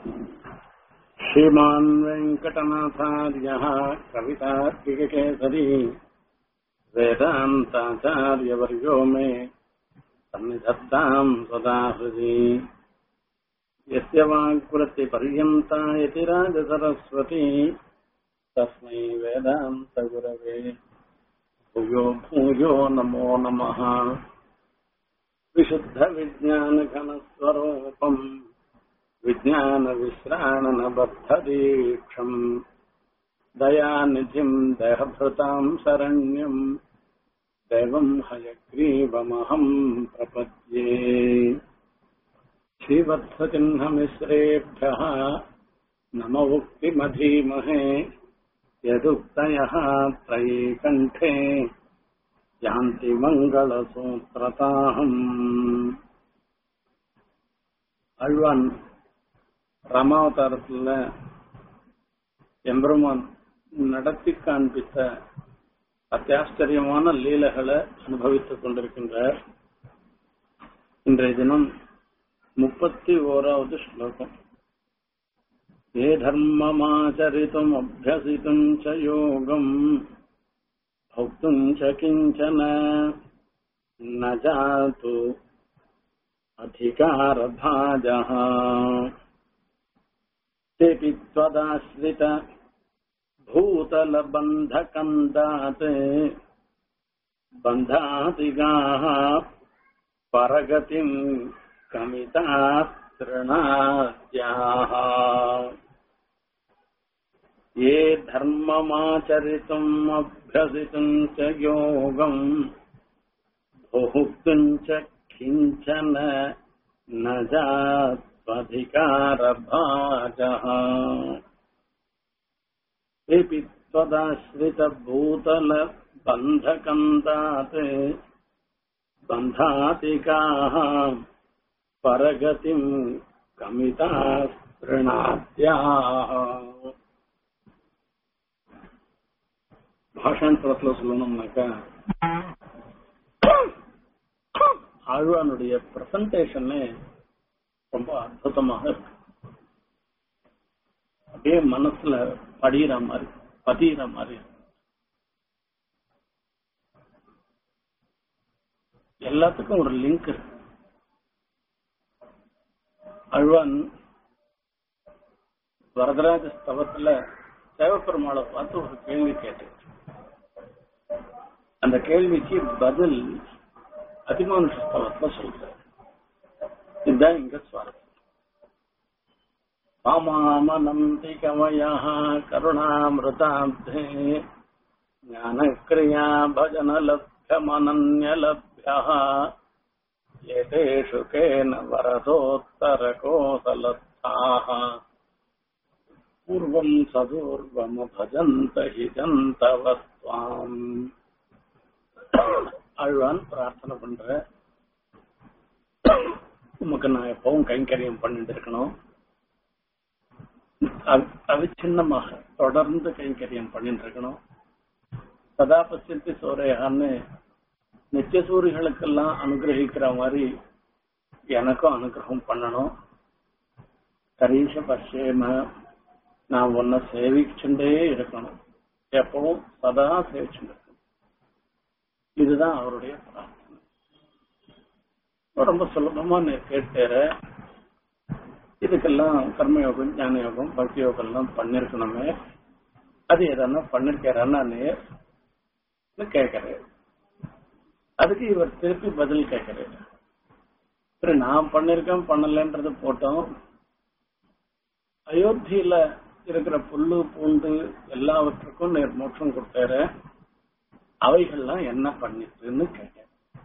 श्रीमान् वेङ्कटनाथार्यः कवितार्किककेसरी वेदान्ताचार्यवर्यो मे सन्निधत्ताम् सदा हृदि यस्य वाक्वृत्तिपर्यन्ता यति राजसरस्वती तस्मै वेदान्तगुरवे भूयो भूयो नमो नमः विशुद्धविज्ञानघनस्वरूपम् विज्ञानविश्राणनबद्धदीक्षम् दयानिधिम् दयभृताम् शरण्यम् दैवम् हयग्रीवमहम् प्रपद्ये श्रीवत्सचिह्नमिश्रेभ्यः नम उक्तिमधीमहे यदुक्तयः त्रयीकण्ठे யாந்தி மங்கள சூத்திரதாகம் அழ்வான் ராமாவதாரத்துல எம்பெருமான் நடத்தி காண்பித்த அத்தியாச்சரியமான லீலைகளை அனுபவித்துக் கொண்டிருக்கின்றார் இன்றைய தினம் முப்பத்தி ஓராவது ஸ்லோகம் ஏ தர்மமாச்சரித்தும் அபியசித்தும் ச யோகம் भोक्तुम् च किञ्चन न जातु अधिकारभाजः तेऽपि त्वदाश्रित भूतलबन्धकन्दात् बन्धातिगाः परगतिम् कमिताः तृणाद्याः ये धर्ममाचरितुम् अभ्यसितुम् च योगम् भोक्तुम् च किञ्चन न जात्वधिकारभाजः तेऽपि त्वदाश्रितभूतलबन्धकन्दात् बन्धातिकाः परगतिम् कमिताः பிரணாத்யாக பாஷாந்தரத்துல சொல்லணும்னாக்கா ஆழ்வானுடைய பிரசன்டேஷனே ரொம்ப அற்புதமாக இருக்கு அப்படியே மனசுல படிகிற மாதிரி பதிகிற மாதிரி இருக்கு எல்லாத்துக்கும் ஒரு லிங்க் இருக்கு அழ்வான் வரதராஜ ஸ்தவத்துல தேவப்பெருமாளை பார்த்து ஒரு கேள்வி கேட்டு அந்த கேள்விக்கு பதில் அதிமானுஷ ஸ்தவத்துல சொல்ற இதுதான் இங்க சுவாரஸ்யம் ராமாமனந்தி கவயா கருணாமிருதாப்தே ஞானக்கிரியா பஜனலப்யமனன்யலப்யா ஏதேஷு கேன வரதோத்தரகோசலத்தாः பூர்வம் சதூர்வம பஜந்த ஹிஜந்தவத்வாம் ஆழ்வான் பிரார்த்தனை பண்ற உமக்கு நான் எப்பவும் கைங்கரியம் பண்ணிட்டு இருக்கணும் அவிச்சின்னமாக தொடர்ந்து கைங்கரியம் பண்ணிட்டு இருக்கணும் சதா பசித்தி சோரையான்னு நித்தியசூரிகளுக்கெல்லாம் அனுகிரகிக்கிற மாதிரி எனக்கும் அனுகிரகம் பண்ணணும் கரீஷ பஷேம நான் உன்னை சேவிச்சுட்டே இருக்கணும் எப்பவும் சதா சேவிச்சுட்டு இருக்கணும் இதுதான் அவருடைய பிரார்த்தனை ரொம்ப சுலபமா நீ கேட்டேற இதுக்கெல்லாம் கர்மயோகம் ஞான யோகம் பக்தி யோகம் எல்லாம் பண்ணிருக்கணுமே அது எதனா பண்ணிருக்காரான்னு நீ கேட்கிறேன் அதுக்கு இவர் திருப்பி பதில் கேட்கிறாரு சரி நான் பண்ணிருக்கேன் பண்ணலன்றது போட்டோம் அயோத்தியில இருக்கிற புல்லு பூண்டு எல்லாவற்றுக்கும் நேர் மோட்சம் கொடுத்தாரு அவைகள்லாம் என்ன பண்ணிட்டுன்னு கேட்டேன்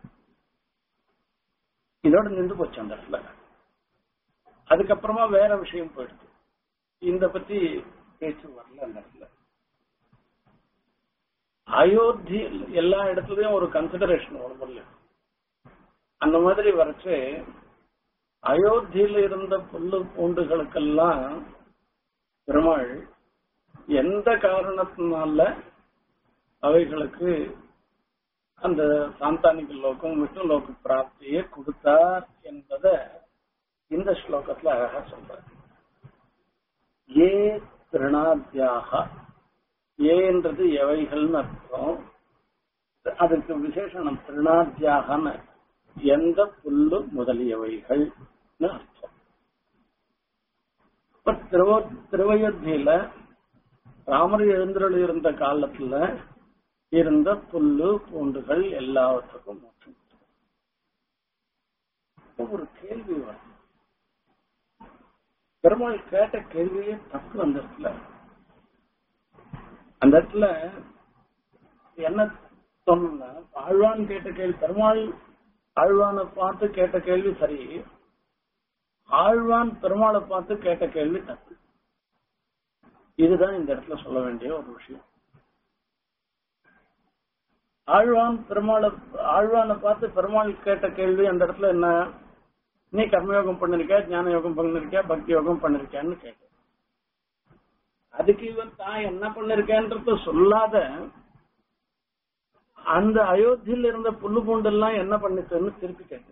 இதோட நின்று போச்சு அந்த இடத்துல அதுக்கப்புறமா வேற விஷயம் போயிடுச்சு இந்த பத்தி பேச்சு வரல அந்த இடத்துல அயோத்தி எல்லா இடத்துலயும் ஒரு கன்சிடரேஷன் வரும் அந்த மாதிரி வரைச்சு அயோத்தியில இருந்த புல்லு பூண்டுகளுக்கெல்லாம் பெருமாள் எந்த காரணத்தினால அவைகளுக்கு அந்த சாந்தானிக லோகம் விஷ்ணு லோக பிராப்தியை கொடுத்தார் என்பதை இந்த ஸ்லோகத்துல அழகா சொல்றார் ஏ திருணாத்தியாக ஏன்றது எவைகள்னு அர்த்தம் அதுக்கு விசேஷனம் திருணாத்தியாகன்னு எந்த புல்லு முதலியவைகள் அர்த்தம் இப்ப திருவ திருவயோத்தியில ராமர் எழுந்தருள் இருந்த காலத்துல இருந்த புல்லு பூண்டுகள் எல்லாவற்றுக்கும் மோட்சம் ஒரு கேள்வி வரும் பெருமாள் கேட்ட கேள்வியே தப்பு அந்த இடத்துல அந்த இடத்துல என்ன சொன்னா ஆழ்வான் கேட்ட கேள்வி பெருமாள் ஆழ்வானை பார்த்து கேட்ட கேள்வி சரி ஆழ்வான் பெருமாளை பார்த்து கேட்ட கேள்வி தப்பு இதுதான் இந்த இடத்துல சொல்ல வேண்டிய ஒரு விஷயம் ஆழ்வான் பெருமாளை ஆழ்வானை பார்த்து பெருமாள் கேட்ட கேள்வி அந்த இடத்துல என்ன நீ கர்மயோகம் பண்ணிருக்க ஞான யோகம் பண்ணிருக்க பக்தி யோகம் பண்ணிருக்கேன்னு கேட்க அதுக்கு இவன் தான் என்ன பண்ணிருக்கேன்றத சொல்லாத அந்த அயோத்தியில் இருந்த புல்லு பூண்டெல்லாம் என்ன பண்ணிச்சுன்னு திருப்பி கேட்கு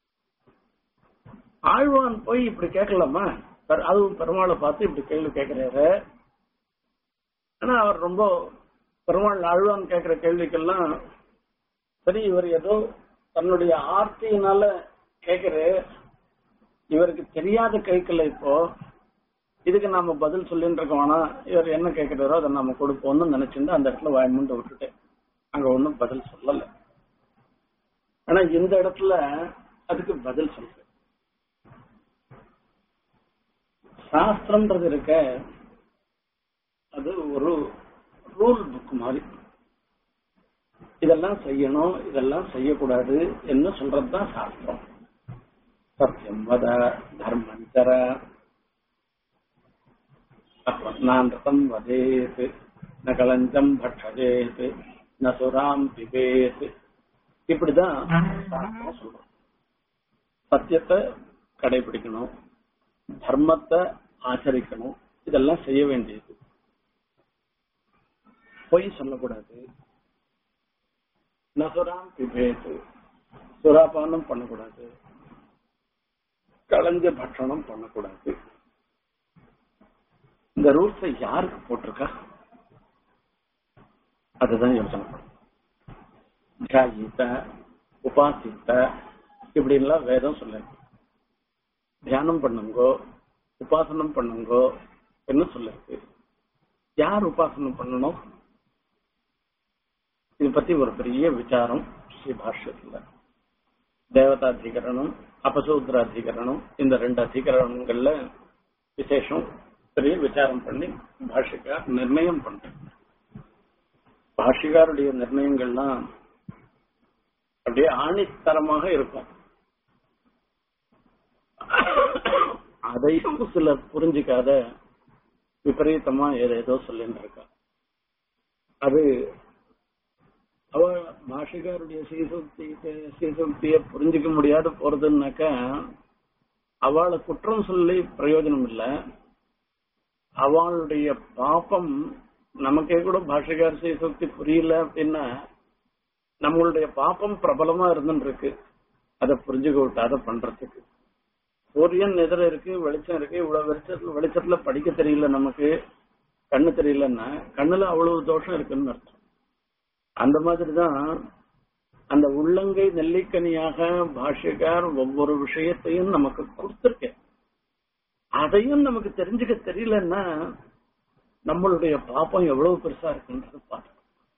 ஆழ்வான் போய் இப்படி கேட்கலாமா அதுவும் பெருமாளை பார்த்து இப்படி கேள்வி கேட்கிறாரு ஆனா அவர் ரொம்ப பெருமாள் ஆழ்வான் கேட்கிற கேள்விக்கெல்லாம் சரி இவர் ஏதோ தன்னுடைய ஆர்த்தியினால கேட்கிற இவருக்கு தெரியாத கேட்கல இப்போ இதுக்கு நாம பதில் சொல்லிட்டு இருக்கோம்னா இவர் என்ன கேட்கிறாரோ அதை நம்ம கொடுப்போம்னு நினைச்சிருந்து அந்த இடத்துல வாய்மூண்டு விட்டுட்டேன் அங்க ஒன்னும் பதில் சொல்லல ஆனா இந்த இடத்துல அதுக்கு பதில் சொல்றேன் சாஸ்திரம்ன்றது இருக்க அது ஒரு ரூல் புக் மாதிரி இதெல்லாம் செய்யணும் இதெல்லாம் செய்யக்கூடாது என்று சொல்றதுதான் சாஸ்திரம் சத்தியம் வத தர்மஞ்சர நான் ரதம் வதேத் ந கலஞ்சம் பட்சஜேத் ந சுராம் பிபேத் இப்படிதான் சாஸ்திரம் சொல்றோம் சத்தியத்தை கடைபிடிக்கணும் தர்மத்தை ஆச்சரிக்கணும் இதெல்லாம் செய்ய வேண்டியது பொய் சொல்லக்கூடாது நசுராம் பிபேத்து சுராபானம் பண்ணக்கூடாது கலஞ்ச பட்சணம் பண்ணக்கூடாது இந்த ரூல்ஸை யாருக்கு போட்டிருக்கா அதுதான் யோசனை தியாயித்த உபாசித்த இப்படி எல்லாம் வேதம் சொல்லுங்க தியானம் பண்ணுங்கோ உபாசனம் பண்ணுங்கோ என்ன சொல்லுது யார் உபாசனம் பண்ணணும் இது பத்தி ஒரு பெரிய விசாரம் ஸ்ரீ பாஷ்யத்துல தேவதாதிகரணம் அபசூத்ராதிகரணம் இந்த ரெண்டு அதிகரணங்கள்ல விசேஷம் பெரிய விசாரம் பண்ணி பாஷிகார் நிர்ணயம் பண்ற பாஷிகாருடைய நிர்ணயங்கள்லாம் அப்படியே ஆணித்தரமாக இருக்கும் அதையும் சிலர் புரிஞ்சுக்காத விபரீதமா ஏதேதோ சொல்லிட்டு இருக்கா அது அவ பாஷிகாருடைய சீசக்தி சீசக்திய புரிஞ்சுக்க முடியாத போறதுன்னாக்கா அவளை குற்றம் சொல்லி பிரயோஜனம் இல்ல அவளுடைய பாப்பம் நமக்கே கூட பாஷிகார் சீசக்தி புரியல அப்படின்னா நம்மளுடைய பாப்பம் பிரபலமா இருந்துட்டு இருக்கு அதை புரிஞ்சுக்க விட்டாத பண்றதுக்கு சூரியன் எதிர இருக்கு வெளிச்சம் இருக்கு இவ்வளவு வெளிச்சத்துல வெளிச்சத்துல படிக்க தெரியல நமக்கு கண்ணு தெரியலன்னா கண்ணுல அவ்வளவு தோஷம் இருக்குன்னு அர்த்தம் அந்த மாதிரிதான் அந்த உள்ளங்கை நெல்லிக்கனியாக பாஷ்யக்கார் ஒவ்வொரு விஷயத்தையும் நமக்கு கொடுத்திருக்க அதையும் நமக்கு தெரிஞ்சுக்க தெரியலன்னா நம்மளுடைய பாப்பம் எவ்வளவு பெருசா இருக்குன்றது பார்க்கணும்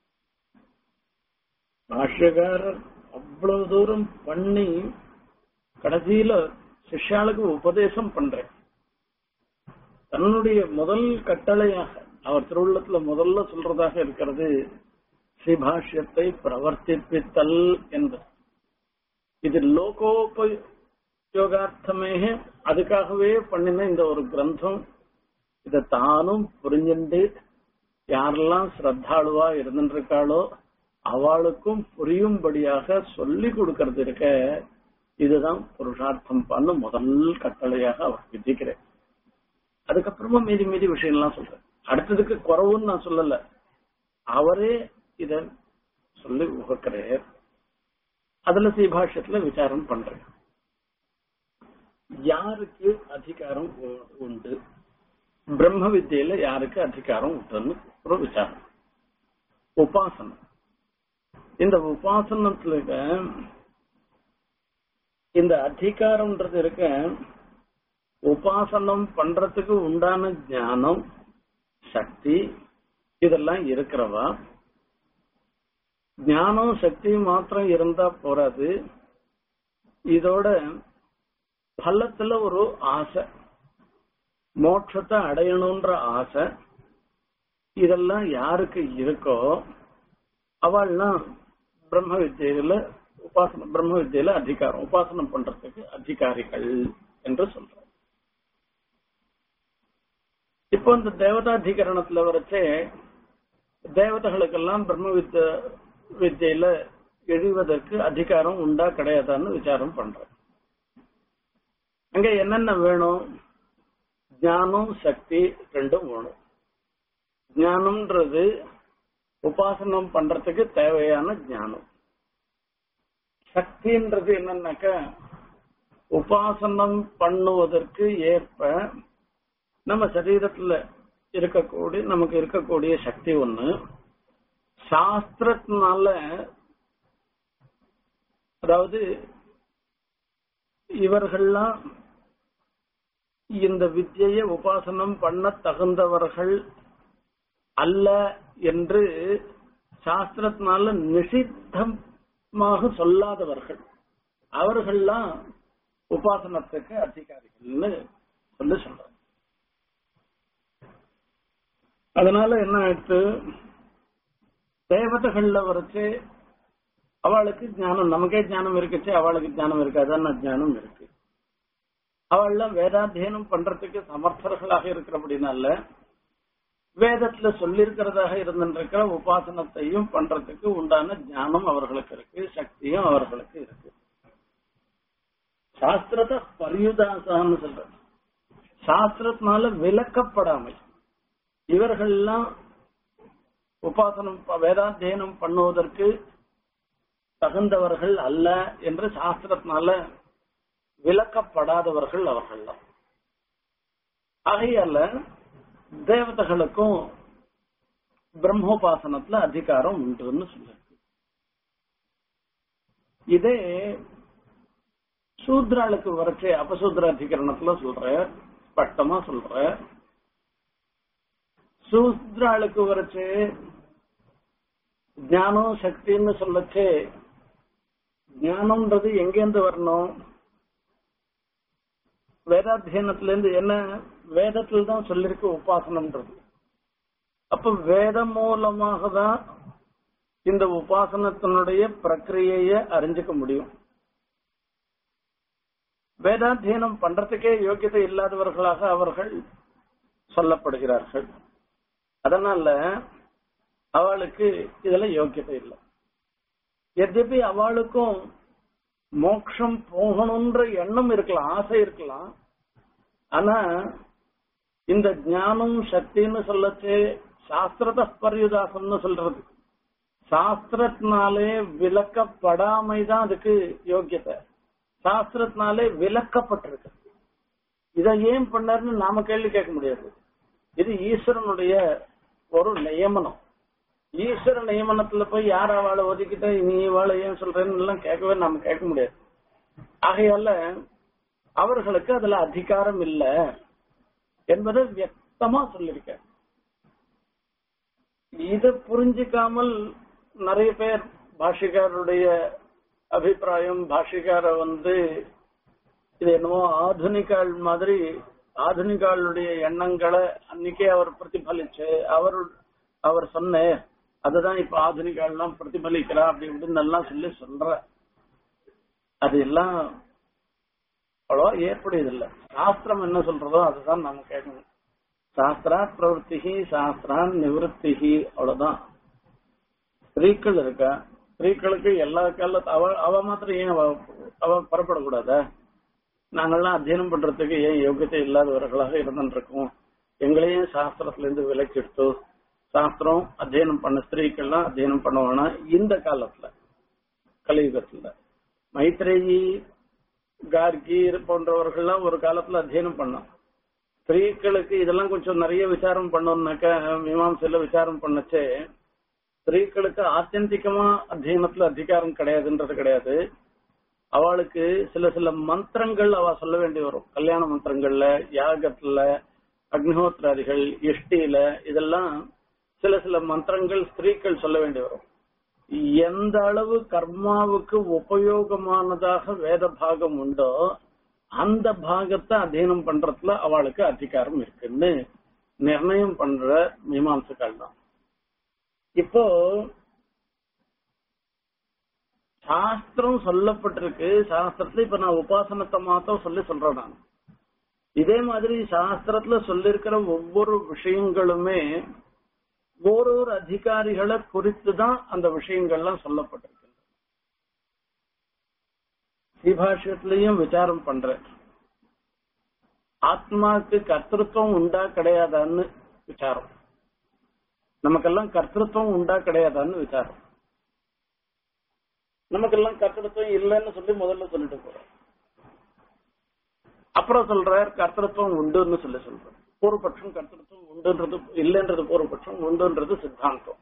பாஷ்யக்காரர் அவ்வளவு தூரம் பண்ணி கடைசியில சிஷ்யாளுக்கு உபதேசம் பண்றேன் தன்னுடைய முதல் கட்டளையாக அவர் திருவுள்ளத்துல முதல்ல சொல்றதாக இருக்கிறது ஸ்ரீபாஷ்யத்தை பிரவர்த்திப்பித்தல் என்பது இது லோகோபயோகார்த்தமே அதுக்காகவே பண்ணின இந்த ஒரு கிரந்தம் இதை தானும் புரிஞ்சுண்டு யாரெல்லாம் ஸ்ரத்தாளுவா இருந்துருக்காளோ அவளுக்கும் புரியும்படியாக சொல்லி கொடுக்கறது இருக்க இதுதான் புருஷார்த்தம் பண்ண முதல் கட்டளையாக அவர் விதிக்கிறேன் அதுக்கப்புறமா மீதி மீதி விஷயம்லாம் சொல்றேன் அடுத்ததுக்கு குறவுன்னு நான் சொல்லல அவரே இத சொல்லி உகக்கிறார் அதுல சீபாஷ்யத்துல விசாரம் பண்றேன் யாருக்கு அதிகாரம் உ- உண்டு பிரம்ம வித்தியில யாருக்கு அதிகாரம் உண்டுன்னு ஒரு விசாரம் உபாசனம் இந்த உபாசனத்துல இருக்க இந்த அதிகாரம்ன்றது இருக்க உபாசனம் பண்றதுக்கு உண்டான ஞானம் சக்தி இதெல்லாம் இருக்கிறவா ஞானம் சக்தி மாத்திரம் இருந்தா போறாது இதோட பலத்துல ஒரு ஆசை மோட்சத்தை அடையணும்ன்ற ஆசை இதெல்லாம் யாருக்கு இருக்கோ அவள்லாம் பிரம்ம வித்தியில உபாசனம் பிரம்ம வித்தியில அதிகாரம் உபாசனம் பண்றதுக்கு அதிகாரிகள் என்று சொல்றோம் இப்போ இந்த தேவதாதிகரணத்துல வரைச்சே தேவதைகளுக்கெல்லாம் பிரம்ம வித்த வித்தியில எழுவதற்கு அதிகாரம் உண்டா கிடையாதான்னு விசாரம் பண்றோம் அங்க என்னென்ன வேணும் ஞானம் சக்தி ரெண்டும் வேணும் ஞானம்ன்றது உபாசனம் பண்றதுக்கு தேவையான ஞானம் சக்தின்றது என்னன்னாக்க உபாசனம் பண்ணுவதற்கு ஏற்ப நம்ம சரீரத்துல இருக்கக்கூடிய நமக்கு இருக்கக்கூடிய சக்தி ஒண்ணு சாஸ்திரத்தினால அதாவது இவர்கள்லாம் இந்த வித்தியை உபாசனம் பண்ண தகுந்தவர்கள் அல்ல என்று சாஸ்திரத்தினால நிஷித்தமாக சொல்லாதவர்கள் அவர்கள்லாம் உபாசனத்துக்கு அதிகாரிகள்னு சொல்லி சொல்றாங்க அதனால என்ன ஆயிடுச்சு தேவதைகள்ல வரைச்சு அவளுக்கு ஞானம் நமக்கே ஞானம் இருக்குச்சு அவளுக்கு ஞானம் இருக்காதான ஞானம் இருக்கு அவள்லாம் வேதாத்தியனம் பண்றதுக்கு சமர்த்தர்களாக இருக்கிறபடினால வேதத்துல சொல்லியிருக்கிறதாக இருந்திருக்கிற உபாசனத்தையும் பண்றதுக்கு உண்டான ஞானம் அவர்களுக்கு இருக்கு சக்தியும் அவர்களுக்கு இருக்கு சாஸ்திரத்தை பரியுதாசான்னு சொல்ற சாஸ்திரத்தினால விளக்கப்படாமை இவர்கள்லாம் உபாசனம் வேதாத்தியனம் பண்ணுவதற்கு தகுந்தவர்கள் அல்ல என்று சாஸ்திரத்தினால விளக்கப்படாதவர்கள் அவர்கள் தான் ஆகையால தேவதைகளுக்கும் பிரம்மோபாசனத்துல அதிகாரம் உண்டுன்னு சொல்லிருக்கு இதே சூத்ராளுக்கு வரைச்சே அபசூத்ர அதிகரணத்துல சொல்ற ஸ்பஷ்டமா சொல்ற சூத்ராளுக்கு வரைச்சே ஞானம் சக்தின்னு சொல்லச்சே ஞானம்ன்றது எங்கேருந்து வரணும் வேதாத்தியனத்துல இருந்து என்ன வேதத்துல தான் சொல்லிருக்கு உபாசனம்ன்றது அப்ப வேதம் மூலமாக தான் இந்த உபாசனத்தினுடைய பிரக்கிரியைய அறிஞ்சுக்க முடியும் வேதாத்தியனம் பண்றதுக்கே யோக்கியதை இல்லாதவர்களாக அவர்கள் சொல்லப்படுகிறார்கள் அதனால அவளுக்கு இதுல யோக்கியதை இல்லை எதபி அவளுக்கும் மோட்சம் போகணும்ன்ற எண்ணம் இருக்கலாம் ஆசை இருக்கலாம் ஆனா இந்த ஞானம் சக்தின்னு சொல்லச்சு சாஸ்திரத பரியுதாசம்னு சொல்றது சாஸ்திரத்தினாலே விளக்கப்படாமை தான் அதுக்கு யோக்கியத்தை சாஸ்திரத்தினாலே விளக்கப்பட்டிருக்கு இதை ஏன் பண்ணாருன்னு நாம கேள்வி கேட்க முடியாது இது ஈஸ்வரனுடைய ஒரு நியமனம் ஈஸ்வர நியமனத்துல போய் யார் அவளை ஒதுக்கிட்ட நீ இவாளை ஏன் சொல்றேன்னு எல்லாம் கேட்கவே நாம கேட்க முடியாது ஆகையால அவர்களுக்கு அதுல அதிகாரம் இல்ல என்பதை வியக்தமா சொல்லியிருக்க இத புரிஞ்சிக்காமல் நிறைய பேர் பாஷிகாருடைய அபிப்பிராயம் பாஷிகார வந்து இது என்னமோ ஆதுனிகால் மாதிரி ஆதுனிகாளுடைய எண்ணங்களை அன்னைக்கே அவர் பிரதிபலிச்சு அவர் அவர் சொன்ன அதுதான் இப்ப ஆதுனிகாலாம் பிரதிபலிக்கிறா அப்படி இப்படின்னு எல்லாம் சொல்லி சொல்ற அது எல்லாம் அவ்வளோ ஏற்புடையது இல்ல சாஸ்திரம் என்ன சொல்றதோ அதுதான் நாம கேட்கணும் சாஸ்திரா பிரவருத்திகி சாஸ்திரா நிவத்திகி அவ்வளவுதான் ஸ்திரீக்கள் இருக்கா ஸ்திரீக்களுக்கு எல்லா காலத்து அவ அவ மாத்திரம் ஏன் அவ அவ புறப்படக்கூடாதா நாங்கள்லாம் அத்தியனம் பண்றதுக்கு ஏன் யோகியத்தை இல்லாதவர்களாக இருந்துருக்கோம் எங்களையும் சாஸ்திரத்துல இருந்து விலக்கி எடுத்து சாஸ்திரம் அத்தியனம் பண்ண ஸ்திரீக்கள்லாம் அத்தியனம் பண்ணுவானா இந்த காலத்துல கலியுகத்துல மைத்ரேயி கார்கி போன்றவர்கள்லாம் ஒரு காலத்துல அத்தியனம் பண்ணோம் ஸ்திரீகளுக்கு இதெல்லாம் கொஞ்சம் நிறைய விசாரம் பண்ணோம்னாக்க மீமாம்சையில விசாரம் பண்ணச்சே ஸ்திரீகளுக்கு ஆத்தியந்திகமா அத்தியனத்துல அதிகாரம் கிடையாதுன்றது கிடையாது அவளுக்கு சில சில மந்திரங்கள் அவ சொல்ல வேண்டி வரும் கல்யாண மந்திரங்கள்ல யாகத்துல அக்னிஹோத்திராதிகள் இஷ்டியில இதெல்லாம் சில சில மந்திரங்கள் ஸ்திரீகள் சொல்ல வேண்டி வரும் எந்த அளவு கர்மாவுக்கு உபயோகமானதாக வேத பாகம் உண்டோ அந்த பாகத்தை அध्यயனம் பண்றதுல அவளுக்கு அதிகாரம் இருக்குன்னு நிர்ணயம் பண்ற மீமாம்சக்கால் தான் இப்போ சாஸ்திரம் சொல்லப்பட்டிருக்கு சாஸ்திரத்துல இப்ப நான் உபாசனத்தை மாத்திரம் சொல்லி சொல்றேன் நான் இதே மாதிரி சாஸ்திரத்துல சொல்லிருக்கிற ஒவ்வொரு விஷயங்களுமே ஒரு ஒரு அதிகாரிகளை குறித்து தான் அந்த விஷயங்கள்லாம் சொல்லப்பட்டிருக்கு ஸ்ரீபாஷ்யத்திலையும் விசாரம் பண்றேன் ஆத்மாக்கு கர்த்தத்துவம் உண்டா கிடையாதான்னு விசாரம் நமக்கெல்லாம் கர்த்தத்துவம் உண்டா கிடையாதான்னு விசாரம் நமக்கெல்லாம் கர்த்தத்துவம் இல்லைன்னு சொல்லி முதல்ல சொல்லிட்டு போறோம் அப்புறம் சொல்றார் கர்த்தத்துவம் உண்டுன்னு சொல்லி சொல்றார் பூர்வபட்சம் கர்த்தத்துவம் உண்டுன்றது இல்லைன்றது பூர்வபட்சம் உண்டுன்றது சித்தாந்தம்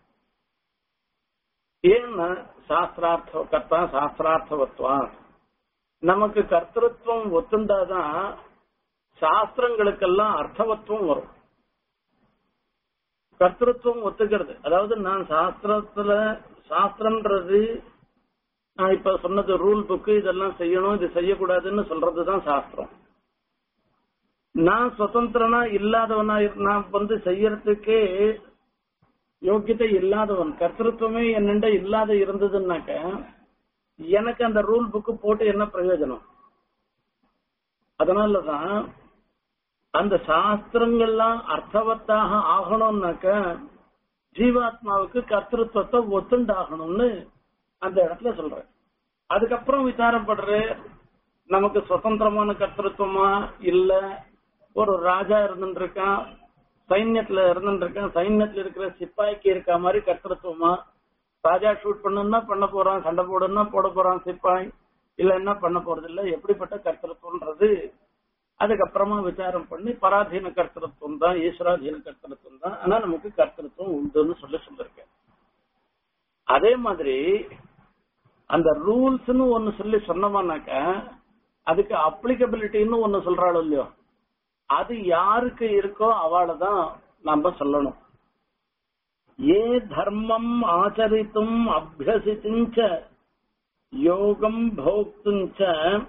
ஏன்னா சாஸ்திரார்த்த கர்த்தா சாஸ்திரார்த்தவத்வம் நமக்கு கர்த்தத்துவம் ஒத்துண்டாதான் சாஸ்திரங்களுக்கெல்லாம் அர்த்தவத்துவம் வரும் கர்த்தத்துவம் ஒத்துக்கிறது அதாவது நான் சாஸ்திரத்துல சாஸ்திரம்ன்றது நான் இப்ப சொன்னது ரூல் புக்கு இதெல்லாம் செய்யணும் இது செய்யக்கூடாதுன்னு சொல்றதுதான் சாஸ்திரம் நான் சுதந்திரனா இல்லாதவனா நான் வந்து செய்யறதுக்கே யோக்கியத்தை இல்லாதவன் கர்த்தத்துவமே என்னண்ட இல்லாத இருந்ததுன்னாக்க எனக்கு அந்த ரூல் புக்கு போட்டு என்ன பிரயோஜனம் அதனாலதான் அந்த சாஸ்திரங்கள்லாம் அர்த்தவத்தாக ஆகணும்னாக்க ஜீவாத்மாவுக்கு கர்த்தத்துவத்தை ஒத்துண்டாகணும்னு அந்த இடத்துல சொல்றேன் அதுக்கப்புறம் விசாரப்படுற நமக்கு சுதந்திரமான கர்த்தத்துவமா இல்ல ஒரு ராஜா இருந்துட்டு இருக்கான் சைன்யத்துல இருந்துட்டு இருக்கான் சைன்யத்துல இருக்கிற சிப்பாய்க்கு இருக்க மாதிரி கர்த்தத்துவமா ராஜா ஷூட் பண்ணணும்னா பண்ண போறான் சண்டை போடணும்னா போட போறான் சிப்பாய் இல்ல என்ன பண்ண போறது இல்ல எப்படிப்பட்ட கர்த்தத்துவன்றது அதுக்கப்புறமா விசாரம் பண்ணி பராதீன கர்த்தத்துவம் தான் ஈஸ்வராதீன கர்த்தத்துவம் தான் ஆனா நமக்கு கர்த்தத்துவம் உண்டுன்னு சொல்லி சொல்லிருக்கேன் அதே மாதிரி அந்த ரூல்ஸ்னு ஒன்னு சொல்லி சொன்னோம்னாக்க அதுக்கு அப்ளிகபிலிட்டின்னு ஒன்னு சொல்றாளோ இல்லையோ அது யாருக்கு இருக்கோ அவளை தான் நாம சொல்லணும் ஏ தர்மம் ஆச்சரித்தும் அபியசித்துஞ்ச யோகம் போக்துஞ்ச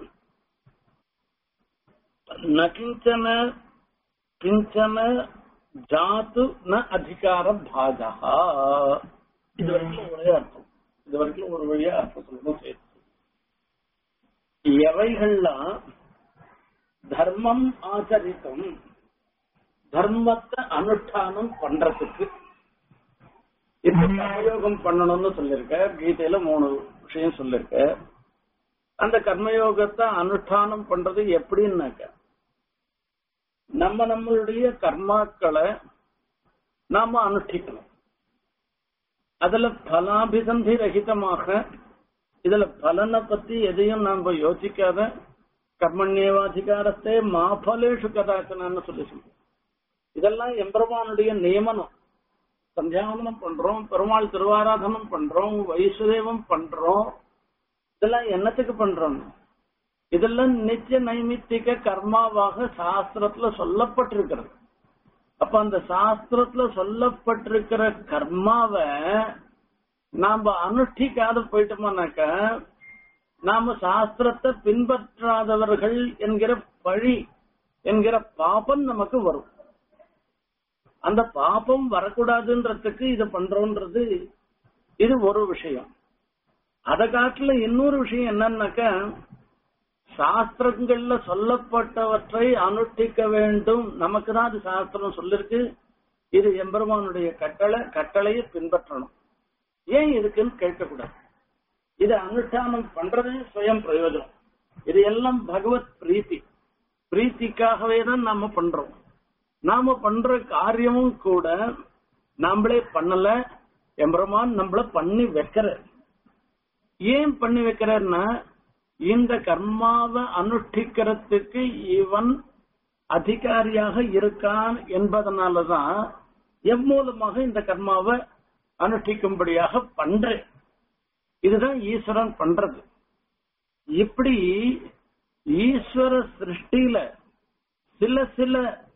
ந கிஞ்சன கிஞ்சன ஜாத்து ந அதிகார பாகா இது வரைக்கும் ஒரே அர்த்தம் இது வரைக்கும் ஒரு வழியா அர்த்தம் சொல்லணும் சேர்த்து எவைகள்லாம் தர்மம் ஆச்சரித்தும் தர்மத்தை அனுஷ்டானம் பண்றதுக்கு இப்ப கர்மயோகம் பண்ணணும்னு சொல்லிருக்க கீதையில மூணு விஷயம் சொல்லிருக்க அந்த கர்மயோகத்தை அனுஷ்டானம் பண்றது எப்படின்னாக்க நம்ம நம்மளுடைய கர்மாக்களை நாம அனுஷ்டிக்கணும் அதுல பலாபிசந்தி ரகிதமாக இதுல பலனை பத்தி எதையும் நாம யோசிக்காத கர்மண்யேவாதிகாரத்தை மாபலேஷு கதாச்சனான்னு சொல்லி சொல்றோம் இதெல்லாம் எம்பெருமானுடைய நியமனம் சந்தியாவந்தனம் பண்றோம் பெருமாள் திருவாராதனம் பண்றோம் வைசுதேவம் பண்றோம் இதெல்லாம் என்னத்துக்கு பண்றோம் இதெல்லாம் நித்திய நைமித்திக கர்மாவாக சாஸ்திரத்துல சொல்லப்பட்டிருக்கிறது அப்ப அந்த சாஸ்திரத்துல சொல்லப்பட்டிருக்கிற கர்மாவை நாம அனுஷ்டிக்காத போயிட்டோம்னாக்க நாம சாஸ்திரத்தை பின்பற்றாதவர்கள் என்கிற பழி என்கிற பாபம் நமக்கு வரும் அந்த பாபம் வரக்கூடாதுன்றதுக்கு இது பண்றோன்றது இது ஒரு விஷயம் அதை காட்டுல இன்னொரு விஷயம் என்னன்னாக்க சாஸ்திரங்கள்ல சொல்லப்பட்டவற்றை அனுஷ்டிக்க வேண்டும் நமக்கு தான் அது சாஸ்திரம் சொல்லிருக்கு இது எம்பெருமானுடைய கட்டளை கட்டளையை பின்பற்றணும் ஏன் இதுக்குன்னு கேட்கக்கூடாது இது அனுஷ்டானம் பண்றதே சுயம் பிரயோஜனம் இது எல்லாம் பகவத் பிரீத்தி பிரீத்திக்காகவே தான் நாம பண்றோம் நாம பண்ற காரியமும் கூட நாமளே பண்ணல எம்பெருமான் நம்மள பண்ணி வைக்கிற ஏன் பண்ணி வைக்கிறார்னா இந்த கர்மாவை அனுஷ்டிக்கிறதுக்கு இவன் அதிகாரியாக இருக்கான் என்பதனாலதான் எம்மூலமாக இந்த கர்மாவை அனுஷ்டிக்கும்படியாக பண்றேன் இதுதான் ஈஸ்வரன் பண்றது இப்படி ஈஸ்வர சிருஷ்டியில சில சில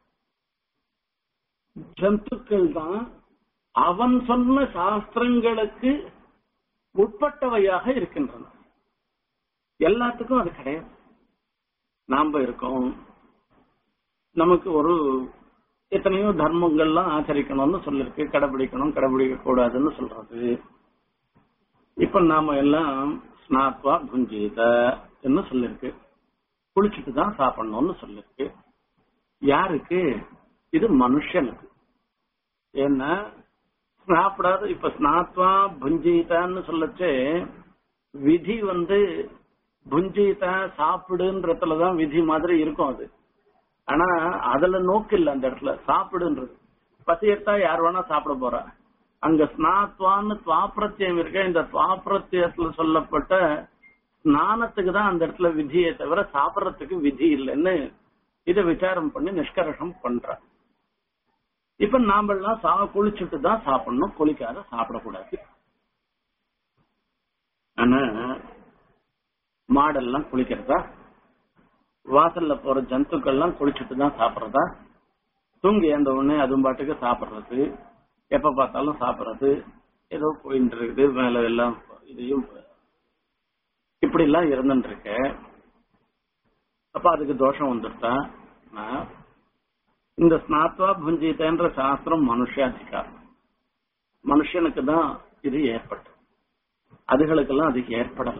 ஜந்துக்கள் தான் அவன் சொன்ன சாஸ்திரங்களுக்கு உட்பட்டவையாக இருக்கின்றன எல்லாத்துக்கும் அது கிடையாது நாம இருக்கோம் நமக்கு ஒரு எத்தனையோ தர்மங்கள்லாம் ஆச்சரிக்கணும்னு சொல்லிருக்கு கடைபிடிக்கணும் கடைபிடிக்க கூடாதுன்னு சொல்றது இப்ப நாம எல்லாம் ஸ்நாத்வா புஞ்சீத என்ன சொல்லிருக்கு குளிச்சுட்டு தான் சாப்பிடணும்னு சொல்லிருக்கு யாருக்கு இது மனுஷனுக்கு ஏன்னா சாப்பிடாத இப்ப ஸ்நாத்வா புஞ்சீதான்னு சொல்லச்சே விதி வந்து புஞ்சீதா சாப்பிடுன்றதுலதான் விதி மாதிரி இருக்கும் அது ஆனா அதுல நோக்கு இல்ல அந்த இடத்துல சாப்பிடுன்றது பசியத்தா யார் வேணா சாப்பிட போறா அங்க ஸ்நாத்வான்னு துவாப்பிரத்தியம் இருக்க இந்த துவாப்பிரத்தியத்துல சொல்லப்பட்ட ஸ்நானத்துக்கு தான் அந்த இடத்துல விதியை தவிர சாப்பிடறதுக்கு விதி இல்லைன்னு இதை விசாரம் பண்ணி நிஷ்கர்ஷம் பண்ற இப்ப நாமெல்லாம் சா குளிச்சுட்டு தான் சாப்பிடணும் குளிக்காத சாப்பிடக்கூடாது ஆனா மாடெல்லாம் குளிக்கிறதா வாசல்ல போற ஜந்துக்கள்லாம் குளிச்சுட்டு தான் சாப்பிடுறதா தூங்கி ஏந்த உடனே அதுவும் பாட்டுக்கு சாப்பிடுறது எப்ப பார்த்தாலும் சாப்பிடுறது ஏதோ போயிட்டு இருக்குது மேல எல்லாம் இதையும் இப்படி எல்லாம் இருந்துட்டு இருக்க அப்ப அதுக்கு தோஷம் வந்துட்டா இந்த ஸ்நாத்வா புஞ்சித்தன்ற சாஸ்திரம் மனுஷாதிகாரம் மனுஷனுக்கு தான் இது ஏற்பட்டு அதுகளுக்கெல்லாம் அது ஏற்படல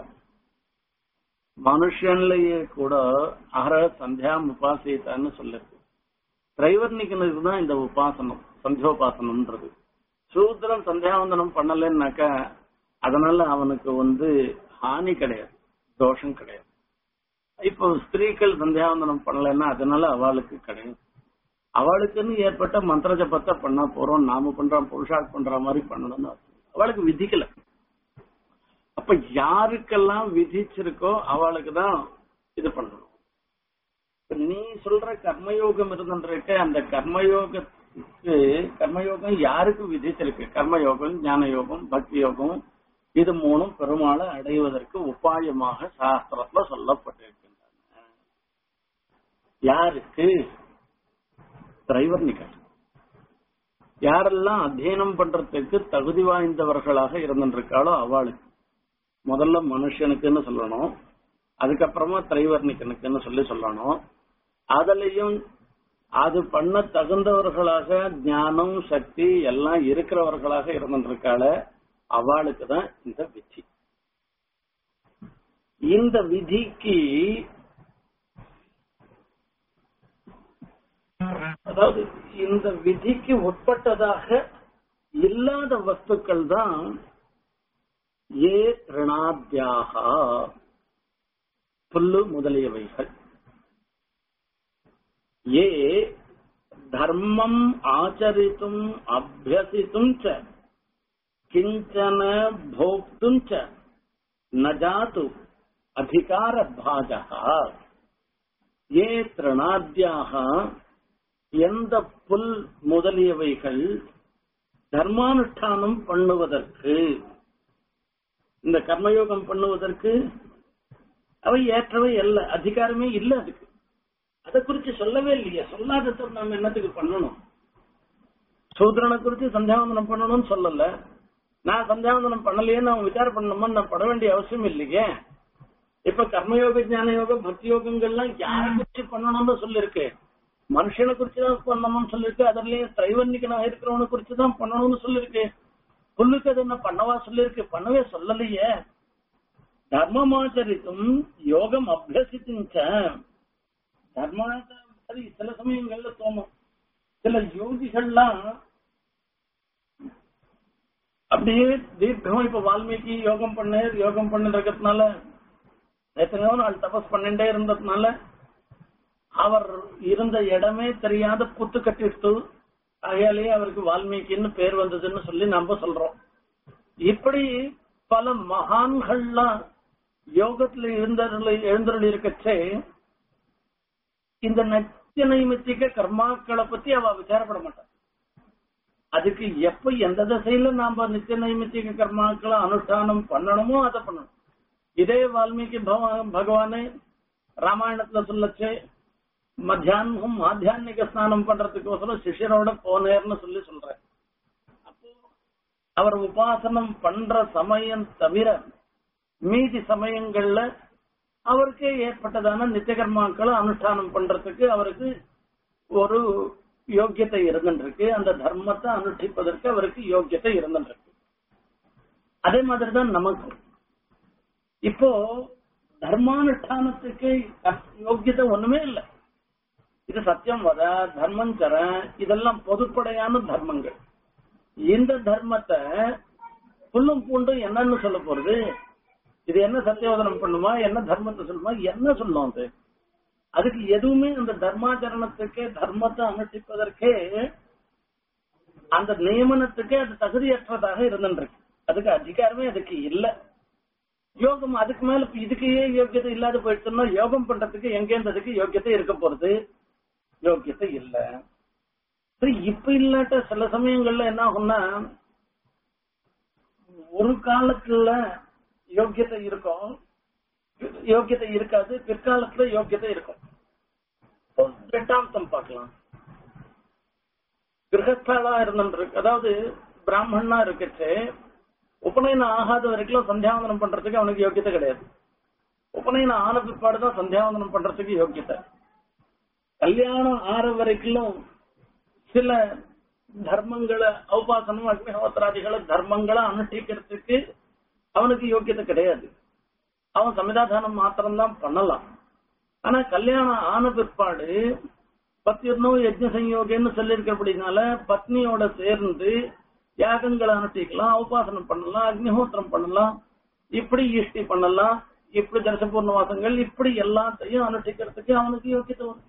மனுஷன்லயே கூட அகர சந்தியா உபாசித்தான்னு சொல்லிருக்கு திரைவர்ணிகனுக்கு தான் இந்த உபாசனம் சந்தியோபாசனம்ன்றது சூத்திரம் சந்தியாவந்தனம் பண்ணலன்னாக்கா அதனால அவனுக்கு வந்து ஹானி கிடையாது தோஷம் கிடையாது இப்போ ஸ்திரீகள் சந்தியாவந்தனம் பண்ணலைன்னா அதனால அவளுக்கு கிடையாது அவளுக்குன்னு ஏற்பட்ட மந்திர ஜபத்தை பண்ணா போறோம் நாம பண்றோம் புருஷாக் பண்ற மாதிரி பண்ணணும்னு அவளுக்கு விதிக்கல அப்ப யாருக்கெல்லாம் விதிச்சிருக்கோ அவளுக்கு தான் இது பண்ணணும் நீ சொல்ற கர்மயோகம் இருந்துருக்க அந்த கர்மயோகத்துக்கு கர்மயோகம் யாருக்கு விதிச்சிருக்கு கர்மயோகம் ஞான யோகம் பக்தி யோகம் இது மூணும் பெருமாளை அடைவதற்கு உபாயமாக சாஸ்திரத்துல சொல்லப்பட்டிருக்கின்றன யாருக்கு திரைவர்ணிகள் யாரெல்லாம் அத்தியனம் பண்றதுக்கு தகுதி வாய்ந்தவர்களாக இருந்திருக்காளோ அவளுக்கு முதல்ல மனுஷனுக்குன்னு சொல்லணும் அதுக்கப்புறமா திரைவர்ணிக்கனுக்குன்னு சொல்லி சொல்லணும் அதுலயும் அது பண்ண தகுந்தவர்களாக ஞானம் சக்தி எல்லாம் இருக்கிறவர்களாக இருந்திருக்காள அவளுக்கு தான் இந்த விதி இந்த விதிக்கு அதாவது இந்த விதிக்கு உட்பட்டதாக இல்லாத வஸ்துக்கள் தான் ஏ ரிணாத்தியாக புல்லு முதலியவைகள் ஏ தர்மம் ஆச்சரித்தும் அபியசித்தும் ச கிஞ்சன போக்தும் ச நஜாத்து அதிகார பாஜகா ஏ திரணாத்தியாக எந்த புல் முதலியவைகள் தர்மானுஷ்டானம் பண்ணுவதற்கு இந்த கர்மயோகம் பண்ணுவதற்கு அவை ஏற்றவை அல்ல அதிகாரமே இல்ல அதுக்கு அதை குறிச்சு சொல்லவே இல்லையே சொல்லாதத நாம என்னத்துக்கு பண்ணணும் சூத்திரனை குறிச்சு சந்தியாவந்தனம் பண்ணணும்னு சொல்லல நான் சந்தியாவந்தனம் பண்ணலையேன்னு அவன் விசாரம் பண்ணணுமா நான் பட வேண்டிய அவசியம் இல்லையே இப்ப கர்மயோக ஞான யோக பக்தி யோகங்கள்லாம் யாரை குறிச்சு பண்ணணும்னு சொல்லிருக்கு மனுஷனை குறிச்சு தான் பண்ணணும்னு சொல்லிருக்கு அதுலயும் திரைவன்னிக்கனாக இருக்கிறவனை குறிச்சு தான் பண்ணணும்னு சொல்லிருக்கு புல்லுக்கு அது என்ன பண்ணவா சொல்லிருக்கு பண்ணவே சொல்லலையே தர்மமாச்சரித்தும் யோகம் அபியசித்துச்ச தர்மாச்சரம் சரி சில சமயங்கள்ல தோணும் சில யோகிகள்லாம் அப்படியே தீர்க்கமா இப்ப வால்மீகி யோகம் பண்ண யோகம் பண்ணிருக்கிறதுனால எத்தனையோ நாள் தபஸ் பண்ணிட்டே இருந்ததுனால அவர் இருந்த இடமே தெரியாத புத்து கட்டிட்டு ஆகையாலேயே அவருக்கு வால்மீகின்னு பேர் வந்ததுன்னு சொல்லி நம்ம சொல்றோம் இப்படி பல மகான்கள்லாம் யோகத்துல எழுந்தருள் எழுந்தருள் இருக்கச்சே இந்த நித்திய நைமித்திக கர்மாக்களை பத்தி அவ விசாரப்பட மாட்டான் அதுக்கு எப்ப எந்த திசையில நாம நித்திய நைமித்திக கர்மாக்களை அனுஷ்டானம் பண்ணணுமோ அதை பண்ணணும் இதே வால்மீகி பகவான் பகவானே ராமாயணத்துல சொல்லச்சே மத்தியானம் மாத்தியானிக ஸ்நானம் பண்றதுக்கோசரம் சிஷ்யரோட போனேர்னு சொல்லி சொல்றேன் அப்போ அவர் உபாசனம் பண்ற சமயம் தவிர மீதி சமயங்கள்ல அவருக்கே ஏற்பட்டதான நித்தியகர்மாக்களை அனுஷ்டானம் பண்றதுக்கு அவருக்கு ஒரு யோக்கியத்தை இருந்துருக்கு அந்த தர்மத்தை அனுஷ்டிப்பதற்கு அவருக்கு யோக்கியத்தை இருந்துருக்கு அதே மாதிரிதான் நமக்கு இப்போ தர்மானுஷ்டானத்துக்கு யோக்கியத்தை ஒண்ணுமே இல்லை இது சத்தியம் வத தர்மம் சர இதெல்லாம் பொதுப்படையான தர்மங்கள் இந்த தர்மத்தை புல்லும் பூண்டும் என்னன்னு சொல்ல போறது இது என்ன சத்தியவதனம் பண்ணுமா என்ன தர்மத்தை சொல்லுமா என்ன சொல்லும் அது அதுக்கு எதுவுமே அந்த தர்மாச்சரணத்துக்கு தர்மத்தை அனுஷ்டிப்பதற்கே அந்த நியமனத்துக்கு அது தகுதியற்றதாக இருந்துருக்கு அதுக்கு அதிகாரமே அதுக்கு இல்ல யோகம் அதுக்கு மேல இதுக்கு ஏன் யோக்கியத்தை இல்லாத போயிடுச்சுன்னா யோகம் பண்றதுக்கு எங்கேருந்து அதுக்கு யோக்கியத்தை இருக்க போறது யோக்கியத்தை இல்ல சரி இப்ப இல்லாட்ட சில சமயங்கள்ல என்ன ஆகும்னா ஒரு காலத்துல யோக்கியத்தை இருக்கும் யோக்கியத்தை இருக்காது பிற்காலத்துல யோக்கியத்தை இருக்கும் திட்டாந்தம் பார்க்கலாம் கிரகஸ்தலா இருந்துருக்கு அதாவது பிராமணனா இருக்கச்சு உபநயனம் ஆகாத வரைக்கும் சந்தியாவந்தனம் பண்றதுக்கு அவனுக்கு யோக்கியத்தை கிடையாது உபநயனம் ஆன பிற்பாடுதான் சந்தியாவந்தனம் பண்றதுக்கு யோக்கியத்தை கல்யாணம் ஆற வரைக்கும் சில தர்மங்களை உபாசனம் அக்னிஹோத்திராதிகளை தர்மங்களை அனுஷ்டிக்கிறதுக்கு அவனுக்கு யோக்கியத்தை கிடையாது அவன் சமிதாதானம் மாத்திரம்தான் பண்ணலாம் ஆனா கல்யாணம் ஆன பிற்பாடு பத்தியர்னோ யஜ்ன சங்கயோகன்னு சொல்லியிருக்கிறபடினால பத்னியோட சேர்ந்து யாகங்களை அனுஷ்டிக்கலாம் உபாசனம் பண்ணலாம் அக்னிஹோத்திரம் பண்ணலாம் இப்படி ஈஷ்டி பண்ணலாம் இப்படி தரிசபூர்ணவாசங்கள் இப்படி எல்லாத்தையும் அனுஷ்டிக்கிறதுக்கு அவனுக்கு யோக்கியத்தை வரும்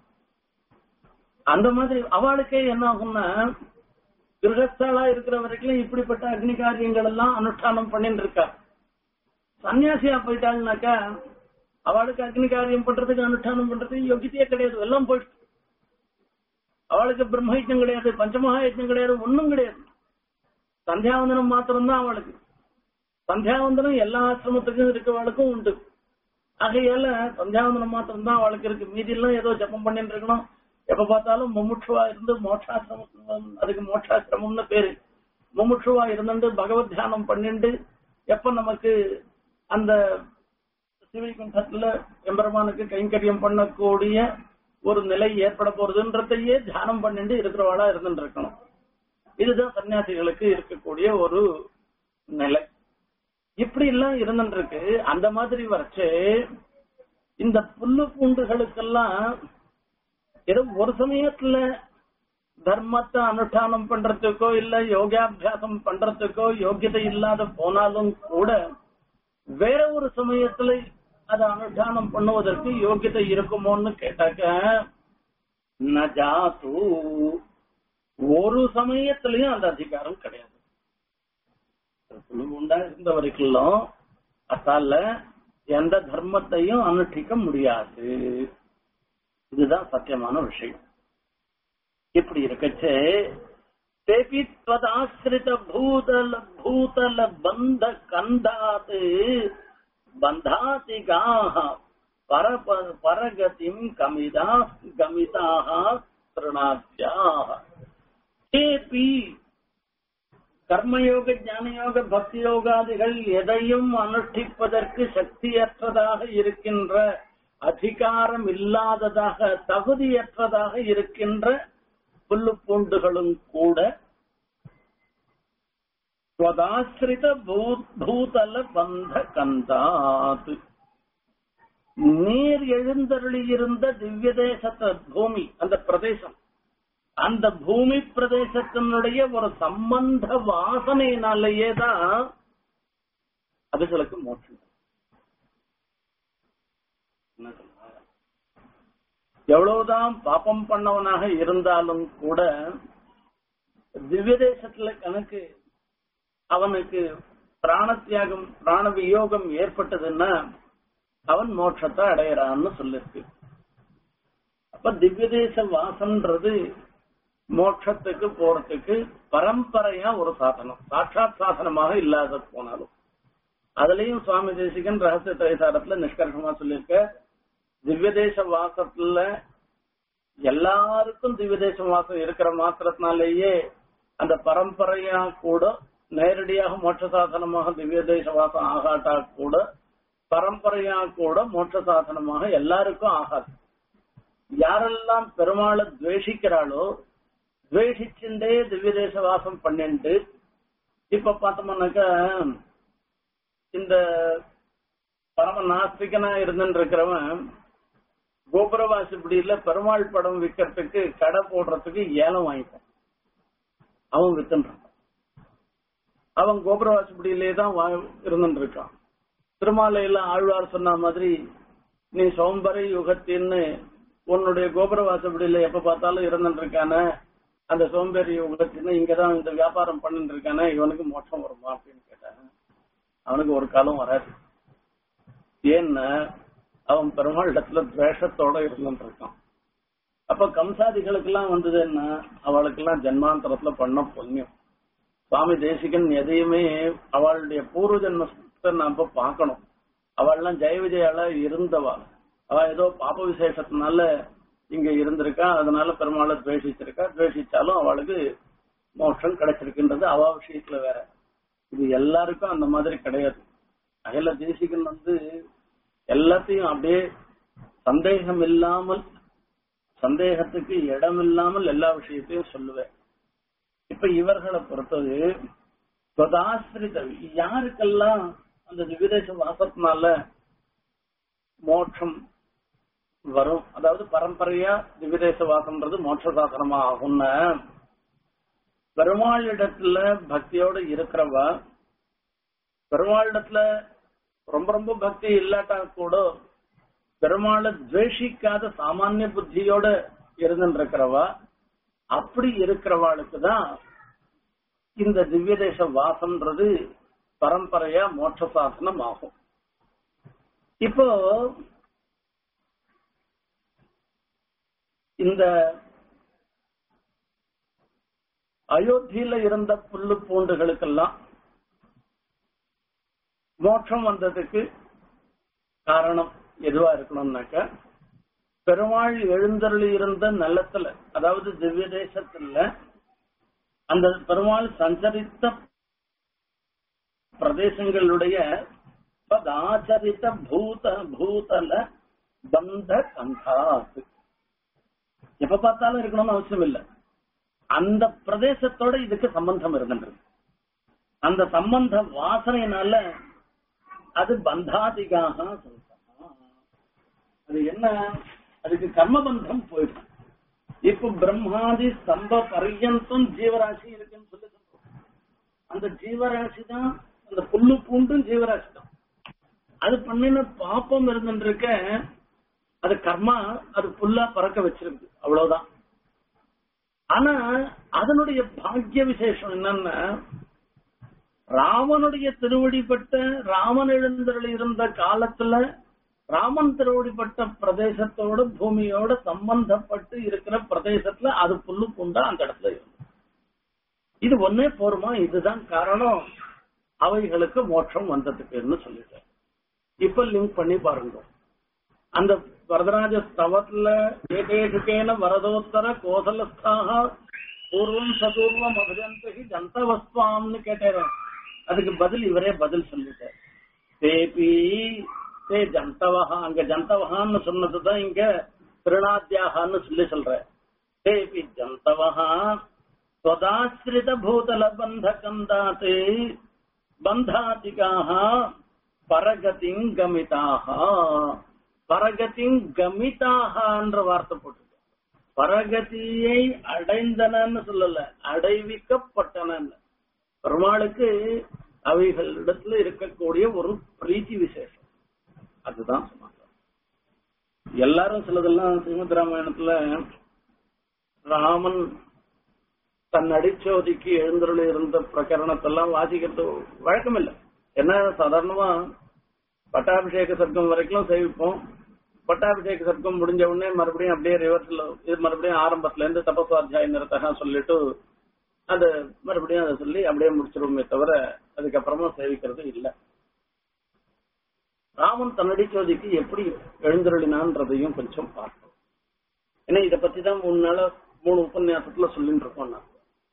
அந்த மாதிரி அவளுக்கே என்ன ஆகும்னா கிரகஸ்தலா இருக்கிற வரைக்கும் இப்படிப்பட்ட அக்னி காரியங்கள் எல்லாம் அனுஷ்டானம் பண்ணிட்டு இருக்கா சன்னியாசியா போயிட்டாங்கனாக்கா அவளுக்கு அக்னி காரியம் பண்றதுக்கு அனுஷ்டானம் பண்றதுக்கு யோகியத்தையே கிடையாது எல்லாம் போயிடுச்சு அவளுக்கு பிரம்ம யஜ்ஞம் கிடையாது பஞ்சமகா யஜ்ஞம் கிடையாது ஒண்ணும் கிடையாது சந்தியாவந்தனம் மாத்திரம்தான் அவளுக்கு சந்தியாவந்தனம் எல்லா ஆசிரமத்துக்கும் இருக்கவளுக்கும் உண்டு ஆகையால சந்தியாவந்தனம் மாத்திரம்தான் அவளுக்கு இருக்கு மீதி எல்லாம் ஏதோ ஜப்பம் பண்ணிட்டு இருக்கணும் எப்ப பார்த்தாலும் முமுட்சுவா இருந்து மோட்சாசிரமம் அதுக்கு மோட்சாசிரமம்னு பேரு முமுட்சுவா இருந்துட்டு பகவத் தியானம் பண்ணிட்டு எப்ப நமக்கு அந்த சிவைகுண்டத்துல எம்பெருமானுக்கு கைங்கரியம் பண்ணக்கூடிய ஒரு நிலை ஏற்பட போறதுன்றதையே தியானம் பண்ணிட்டு இருக்கிறவாளா இருந்துட்டு இருக்கணும் இதுதான் சன்னியாசிகளுக்கு இருக்கக்கூடிய ஒரு நிலை இப்படி எல்லாம் இருந்துட்டு இருக்கு அந்த மாதிரி வரைச்சு இந்த புல்லு பூண்டுகளுக்கெல்லாம் ஏதோ ஒரு சமயத்துல தர்மத்தை அனுஷ்டானம் பண்றதுக்கோ இல்ல யோகாபியாசம் பண்றதுக்கோ யோகியதை இல்லாத போனாலும் கூட வேற ஒரு சமயத்துல அதை அனுஷ்டானம் பண்ணுவதற்கு யோகியதை இருக்குமோன்னு கேட்டாக்க நஜாத்து ஒரு சமயத்திலயும் அந்த அதிகாரம் கிடையாது உண்டா இருந்த வரைக்கும் அத்தால எந்த தர்மத்தையும் அனுஷ்டிக்க முடியாது இதுதான் சத்தியமான விஷயம் இப்படி இருக்கச்சே தேபி त्वदाश्रित भूतल भूतल बंध कंधात बंधातिगाः पर परगतिम कमिदा गमिताः तृणाभ्याः தேபி கர்மயோக ஞானயோக பக்தி யோகாதிகள் எதையும் அனுஷ்டிப்பதற்கு சக்தியற்றதாக இருக்கின்ற அதிகாரம் இல்லாததாக தகுதியற்றதாக இருக்கின்ற புல்லு பூண்டுகளும் கூட ஸ்வதாசிரித பூதல பந்த கந்தாத் நீர் எழுந்தருளியிருந்த திவ்ய தேசத்த பூமி அந்த பிரதேசம் அந்த பூமி பிரதேசத்தினுடைய ஒரு சம்பந்த வாசனையினாலேயே தான் அதுகளுக்கு மோட்சம் என்ன சொல்றாங்க? எவ்வளவுதான் பாப்பம் பண்ணவனாக இருந்தாலும் கூட திவ்ய தேசத்துல கணக்கு அவனுக்கு பிராண தியாகம் பிராண வியோகம் ஏற்பட்டதுன்னா அவன் மோட்சத்தை அடையறான்னு சொல்லிருக்கு அப்ப இப்ப திவ்ய தேச வாசம்ன்றது மோட்சத்துக்கு போறதுக்கு பரம்பரையா ஒரு சாதனம் சாட்சாத் சாதனமாக இல்லாத போனாலும் அதுலயும் சுவாமி தேசிகன் ரகசிய திரைசாரத்துல நிஷ்கர்ஷமா சொல்லியிருக்க திவ்ய தேச வாசத்துல எல்லாருக்கும் திவ்ய தேச வாசம் இருக்கிற மாத்திரத்தினாலேயே அந்த பரம்பரையா கூட நேரடியாக மோட்ச சாதனமாக திவ்ய தேச வாசம் ஆகாட்டா கூட பரம்பரையா கூட மோட்ச சாதனமாக எல்லாருக்கும் ஆகாது யாரெல்லாம் பெருமாளை துவேஷிக்கிறாளோ துவேஷிச்சுட்டே திவ்ய தேச வாசம் பண்ணிட்டு இப்ப பார்த்தோம்னாக்க இந்த பரம நாஸ்திகனா இருந்துட்டு இருக்கிறவன் கோபுரவாசிப்படியில பெருமாள் படம் விற்கிறதுக்கு கடை போடுறதுக்கு ஏலம் வாங்கிப்பான் அவன் வித்துன்றான் அவன் கோபுரவாசிப்படியிலே தான் இருந்துட்டு இருக்கான் திருமாலையில ஆழ்வார் சொன்ன மாதிரி நீ சோம்பரை யுகத்தின்னு உன்னுடைய கோபுர வாசப்படியில எப்ப பார்த்தாலும் இருந்துட்டு இருக்கானே அந்த சோம்பேறி யுகத்தின்னு இங்கதான் இந்த வியாபாரம் பண்ணிட்டு இருக்கானே இவனுக்கு மோட்சம் வருமா அப்படின்னு கேட்டான் அவனுக்கு ஒரு காலம் வராது ஏன்னா அவன் பெருமாள் இடத்துல துவேஷத்தோட இருந்துட்டு இருக்கான் அப்ப கம்சாதிகளுக்கு எல்லாம் வந்ததுன்னா அவளுக்கு எல்லாம் ஜென்மாந்தரத்துல பண்ண புண்ணியம் சுவாமி தேசிகன் எதையுமே அவளுடைய பூர்வ ஜென்மத்தை நாம பார்க்கணும் அவள்லாம் ஜெய விஜயால இருந்தவா அவ ஏதோ பாப விசேஷத்தினால இங்க இருந்திருக்கா அதனால பெருமாளை துவேஷிச்சிருக்கா துவேஷிச்சாலும் அவளுக்கு மோட்சம் கிடைச்சிருக்குன்றது அவ விஷயத்துல வேற இது எல்லாருக்கும் அந்த மாதிரி கிடையாது அகில தேசிகன் வந்து எல்லாத்தையும் அப்படியே சந்தேகம் இல்லாமல் சந்தேகத்துக்கு இடம் இல்லாமல் எல்லா விஷயத்தையும் சொல்லுவேன் இப்ப இவர்களை பொறுத்தது சொதாசிரித யாருக்கெல்லாம் அந்த விதேச வாசத்தினால மோட்சம் வரும் அதாவது பரம்பரையா திவ்யதேச வாசம்ன்றது மோட்ச சாசனமா ஆகும்னு பெருமாளிடத்துல பக்தியோட இருக்கிறவ பெருமாளிடத்துல ரொம்ப ரொம்ப பக்தி இல்லாட்டா கூட பெருமாளை துவேஷிக்காத சாமானிய புத்தியோட இருந்துட்டு இருக்கிறவா அப்படி இருக்கிறவாளுக்கு தான் இந்த திவ்ய தேச வாசம்ன்றது பரம்பரையா மோட்ச சாசனம் ஆகும் இப்போ இந்த அயோத்தியில இருந்த புல்லு பூண்டுகளுக்கெல்லாம் மோட்சம் வந்ததுக்கு காரணம் எதுவா இருக்கணும்னாக்க பெருமாள் எழுந்தருளி இருந்த நிலத்துல அதாவது திவ்ய தேசத்துல அந்த பெருமாள் சஞ்சரித்த பிரதேசங்களுடைய ஆச்சரித்த பூத பூதல பந்த கந்தாத்து எப்ப பார்த்தாலும் இருக்கணும்னு அவசியம் இல்லை அந்த பிரதேசத்தோட இதுக்கு சம்பந்தம் இருக்கின்றது அந்த சம்பந்த வாசனையினால அது பந்தாதிகாக அது என்ன அதுக்கு கர்மபந்தம் போயிடும் இப்ப பிரம்மாதி ஸ்தம்ப பர்யந்தம் ஜீவராசி இருக்குன்னு சொல்லி சொல்றோம் அந்த ஜீவராசி தான் அந்த புல்லு பூண்டும் ஜீவராசி தான் அது பண்ணின பாப்பம் இருந்துருக்க அது கர்மா அது புல்லா பறக்க வச்சிருக்கு அவ்வளவுதான் ஆனா அதனுடைய பாக்கிய விசேஷம் என்னன்னா ராமனுடைய திருவடிப்பட்ட ராமன் எழுந்தருள் இருந்த காலத்துல ராமன் திருவடிப்பட்ட பிரதேசத்தோட பூமியோட சம்பந்தப்பட்டு இருக்கிற பிரதேசத்துல அது புல்லு பூண்டா அந்த இடத்துல இருக்கு இது ஒன்னே போருமா இதுதான் காரணம் அவைகளுக்கு மோட்சம் வந்ததுக்குன்னு சொல்லிட்டேன் இப்ப லிங்க் பண்ணி பாருங்க அந்த வரதராஜ ஸ்தவத்துல ஏகேஷுக்கேன வரதோத்தர கோசலஸ்தாக பூர்வம் சதூர்வம் அபிஜந்தகி ஜந்தவஸ்வாம்னு கேட்டேன் அதுக்கு பதில் இவரே பதில் சொல்லிட்டார் தேபி தே ஜந்தவஹா அங்க ஜந்தவஹான்னு சொன்னதுதான் இங்க திருநாத்தியாகான்னு சொல்லி சொல்ற தேபி ஜந்தவஹா ஸ்வதாசிரித பூதல பந்த கந்தாத்து பந்தாதிகாக பரகதிங் கமிதாக பரகதிங் கமிதாகன்ற வார்த்தை போட்டு பரகதியை அடைந்தனன்னு சொல்லல அடைவிக்கப்பட்டன பெருமாளுக்கு அவைகளிடத்துல இருக்கக்கூடிய ஒரு பிரீத்தி விசேஷம் அதுதான் சொன்னாங்க எல்லாரும் சிலதெல்லாம் ஸ்ரீமத் ராமாயணத்துல ராமன் தன் அடிச்சோதிக்கு எழுந்தருள் இருந்த பிரகரணத்தெல்லாம் வாசிக்கிறது வழக்கம் இல்லை என்ன சாதாரணமா பட்டாபிஷேக சர்க்கம் வரைக்கும் சேவிப்போம் பட்டாபிஷேக சர்க்கம் முடிஞ்ச உடனே மறுபடியும் அப்படியே ரிவர்ஸ்ல இது மறுபடியும் ஆரம்பத்துல இருந்து தபஸ்வாத்தியாய நிறத்தக சொல்லிட்டு அது மறுபடியும் அதை சொல்லி அப்படியே முடிச்சிருவோமே தவிர அதுக்கப்புறமா சேவிக்கிறது இல்லை ராமன் தன்னடி சோதிக்கு எப்படி எழுந்தருளினான்றதையும் கொஞ்சம் பார்ப்போம் ஏன்னா இதை பத்தி தான் மூணு நாள மூணு உபன்யாசத்துல சொல்லிட்டு இருக்கோம் நான்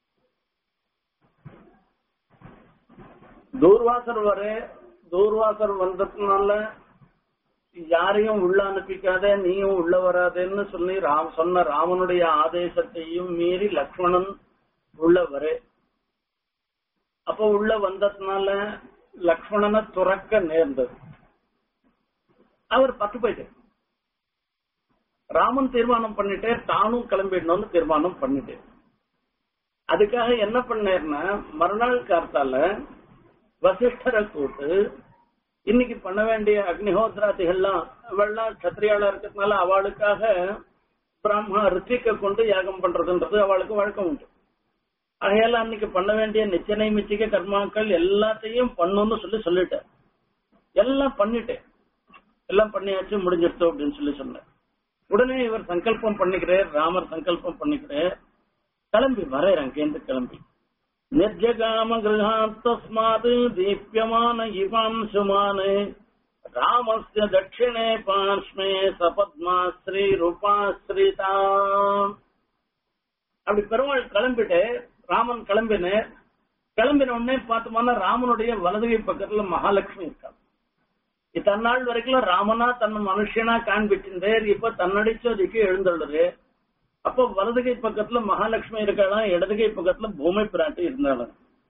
தூர்வாசர் வர தூர்வாசர் வந்ததுனால யாரையும் உள்ள அனுப்பிக்காத நீயும் உள்ள வராதேன்னு சொல்லி ராம் சொன்ன ராமனுடைய ஆதேசத்தையும் மீறி லக்ஷ்மணன் உள்ள வர அப்ப உள்ள வந்ததுனால லக்ஷ்மணனை துறக்க நேர்ந்தது அவர் பத்து போயிட்டு ராமன் தீர்மானம் பண்ணிட்டே தானும் கிளம்பிடணும்னு தீர்மானம் பண்ணிட்டு அதுக்காக என்ன பண்ணேர்னா மறுநாள் கார்த்தால வசிஷ்டரை கூட்டு இன்னைக்கு பண்ண வேண்டிய அக்னிஹோத்ராதிகள்லாம் அவள்லாம் கத்திரியாளா இருக்கிறதுனால அவளுக்காக பிராமண ரித்திக்க கொண்டு யாகம் பண்றதுன்றது அவளுக்கு வழக்கம் உண்டு ஆகையால அன்னைக்கு பண்ண வேண்டிய நிச்சனை மிச்சிக்க கர்மாக்கள் எல்லாத்தையும் பண்ணுன்னு சொல்லி சொல்லிட்டேன் எல்லாம் பண்ணிட்டேன் எல்லாம் பண்ணியாச்சு முடிஞ்சிருத்தோம் அப்படின்னு சொல்லி சொன்னேன் உடனே இவர் சங்கல்பம் பண்ணிக்கிறேன் ராமர் சங்கல்பம் பண்ணிக்கிறேன் கிளம்பி வரேன் அங்கேருந்து கிளம்பி நிர்ஜகாம கிரகாத் தஸ்மாத் தீப்யமான இவாம் சுமான் ராமஸ்ய தட்சிணே பார்ஷ்மே சபத்மா ஸ்ரீ ரூபாஸ்ரீதாம் அப்படி பெருமாள் கிளம்பிட்டு ராமன் கிளம்பின கிளம்பின உடனே பார்த்தோம்னா ராமனுடைய வலதுகை பக்கத்துல மகாலட்சுமி இருக்காங்க தன்னாள் வரைக்கும் ராமனா தன் மனுஷனா காண்பிச்சிருந்தார் இப்ப தன்னடிச்சோதிக்கு எழுந்துள்ளது அப்போ வலதுகை பக்கத்துல மகாலட்சுமி இருக்கலாம் இடதுகை பக்கத்துல பூமி பிராட்டி இருந்தாலும்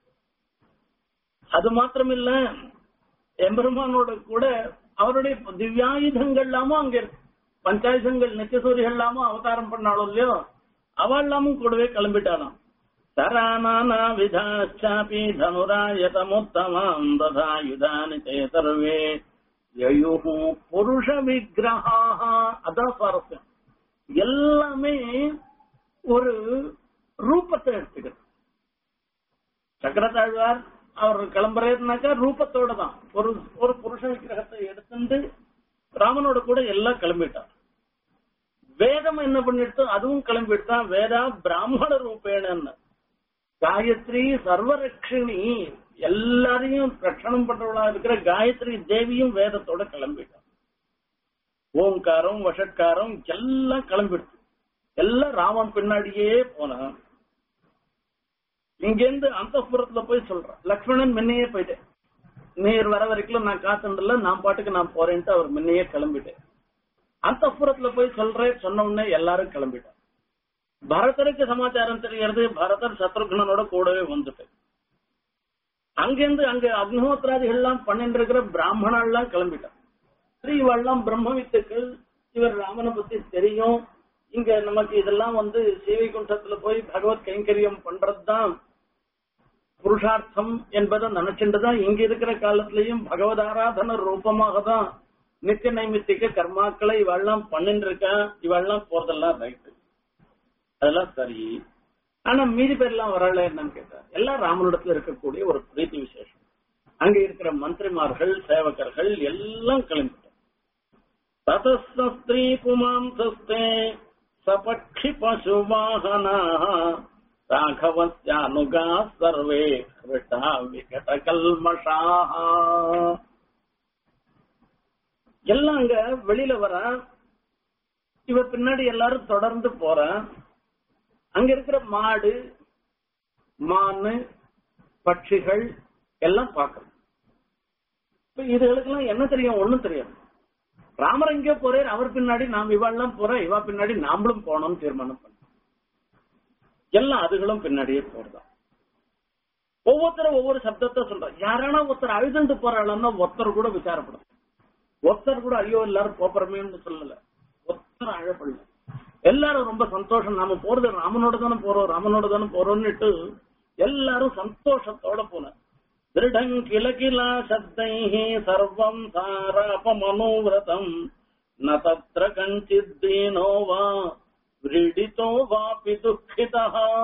அது மாத்திரமில்ல எம்பெருமானோட கூட அவருடைய திவ்யாயுதங்கள் எல்லாமும் அங்க இருக்கு பஞ்சாயுதங்கள் நித்தியசூரிகள் எல்லாமும் அவதாரம் பண்ணாலும் இல்லையோ அவள் எல்லாமும் கூடவே கிளம்பிட்டாலாம் சரானானா விதாச்சாபி தனுராயதமுத்தமாம் ததாயுதானி தே சர்வே யயுஹு புருஷ விக்கிரகா அதான் சுவாரஸ்யம் எல்லாமே ஒரு ரூபத்தை எடுத்துக்கிறது சக்கரத்தாழ்வார் அவர் கிளம்புறதுனாக்கா ரூபத்தோட தான் ஒரு ஒரு புருஷ விக்கிரகத்தை எடுத்துட்டு ராமனோட கூட எல்லாம் கிளம்பிட்டார் வேதம் என்ன பண்ணிட்டு அதுவும் கிளம்பிட்டான் வேதா பிராமண ரூபேணன்னு காயத்ரி சர்வரட்சிணி எல்லாரையும் ரட்சணம் பண்றவளா இருக்கிற காயத்ரி தேவியும் வேதத்தோட கிளம்பிட்டான் ஓங்காரம் வஷட்காரம் எல்லாம் கிளம்பிடுச்சு எல்லாம் ராமன் பின்னாடியே போனான் இங்கேருந்து அந்த போய் சொல்றான் லக்ஷ்மணன் முன்னையே போயிட்டேன் நீர் வர வரைக்கும் நான் காத்துண்டல நான் பாட்டுக்கு நான் போறேன்ட்டு அவர் முன்னையே கிளம்பிட்டேன் அந்த போய் சொல்றேன் சொன்ன உடனே எல்லாரும் கிளம்பிட்டான் பரதருக்கு சமாச்சாரம் தெரியறது பரதர் சத்ருக்னனோட கூடவே வந்துட்டு அங்கிருந்து அங்க அக்னிஹோத்ராதிகள் எல்லாம் பண்ணிட்டு இருக்கிற பிராமணால் எல்லாம் கிளம்பிட்டான் ஸ்ரீவாள்லாம் பிரம்மவித்துக்கு இவர் ராமனை பத்தி தெரியும் இங்க நமக்கு இதெல்லாம் வந்து சீவைகுண்டத்துல போய் பகவத் கைங்கரியம் பண்றதுதான் புருஷார்த்தம் என்பதை நினைச்சுட்டுதான் இங்க இருக்கிற காலத்திலையும் பகவத் ஆராதன ரூபமாக தான் நித்திய நைமித்திக கர்மாக்களை இவெல்லாம் பண்ணிட்டு இருக்கா இவெல்லாம் போறதெல்லாம் ரைட்டு அதெல்லாம் சரி ஆனா மீதி பேர்லாம் வரல என்னன்னு கேட்டா எல்லாம் ராமனிடத்துல இருக்கக்கூடிய ஒரு பிரீத்தி விசேஷம் அங்க இருக்கிற மந்திரிமார்கள் சேவகர்கள் எல்லாம் கிளம்பிட்டாங்க ததஸ்திரீ புமாம்சஸ்தே சபக்ஷி பசுவாகனா ராகவத்யானுகா சர்வே கிருட்டா விகட கல்மஷாக எல்லாம் அங்க வெளியில வர இவ பின்னாடி எல்லாரும் தொடர்ந்து போற அங்க இருக்கிற மாடு மானு பட்சிகள் எல்லாம் பார்க்கணும் இப்ப இதுகளுக்கெல்லாம் என்ன தெரியும் ஒண்ணும் தெரியாது ராமர் எங்கேயோ போறார் அவர் பின்னாடி நாம் இவாள்லாம் போறோம் இவா பின்னாடி நாமளும் போனோம்னு தீர்மானம் பண்ண எல்லாம் அதுகளும் பின்னாடியே போறதான் ஒவ்வொருத்தரும் ஒவ்வொரு சப்தத்தை சொல்றான் யாரானா ஒருத்தர் அழுதுண்டு போறாளன்னா ஒருத்தர் கூட விசாரப்படும் ஒருத்தர் கூட ஐயோ எல்லாரும் போறமேன்னு சொல்லல ஒருத்தர் அழப்படல எல்லாரும் ரொம்ப சந்தோஷம் நாம போறது ராமனோட தானே போறோம் ராமனோட தானே போறோம்னுட்டு எல்லாரும் சந்தோஷத்தோட போன திருடம் கில கிலா சத்தை சர்வம் சாராபமனோவிரதம் ந தத்ர கஞ்சித் தீனோ வா விரீடித்தோ வாபி துக்கிதா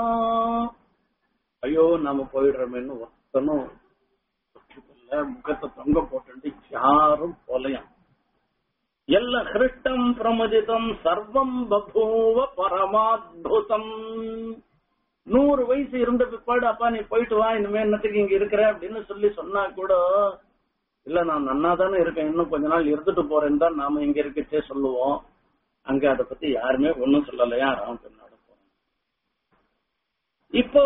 ஐயோ நாம போயிடுறோமேன்னு ஒருத்தனும் துக்கிதல்ல, முகத்தை தொங்க போட்டு யாரும் போலையாம் ಎಲ್ಲ ಹೃಷ್ಟಂ ಪ್ರಮದಿತಂ சர்வம் பபூவ பரமாத்புதம் நூறு வயசு இருந்த பிற்பாடு அப்பா நீ போயிட்டு வா இனிமே என்னத்துக்கு இங்க இருக்கிற அப்படின்னு சொல்லி சொன்னா கூட இல்ல நான் நன்னா தானே இருக்கேன் இன்னும் கொஞ்ச நாள் இருந்துட்டு போறேன்னு தான் நாம இங்க இருக்கச்சே சொல்லுவோம் அங்க அதை பத்தி யாருமே ஒண்ணும் சொல்லலையா ராம் பின்னாடி போறோம் இப்போ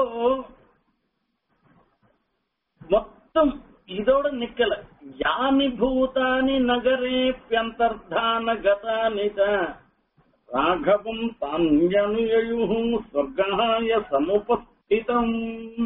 மொத்தம் இதோட நிக்கல யானி பூதானி நகரேப்யந்தர்தான கதானி ச ராகவம் தான்யனுயு ஸ்வர்காய சமுபஸ்திதம்